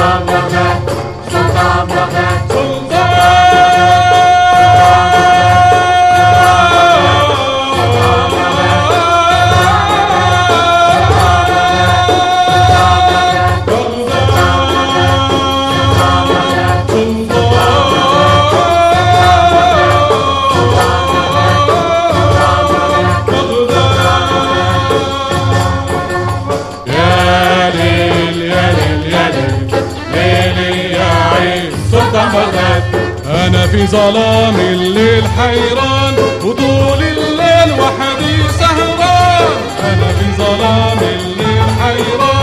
سلطان بغداد سلطان بغداد يا ليل يا ليل يا ليل ليلي يا عين سلطان بغداد أنا في ظلام الليل حيران وطول الليل وحدي سهران أنا في ظلام الليل حيران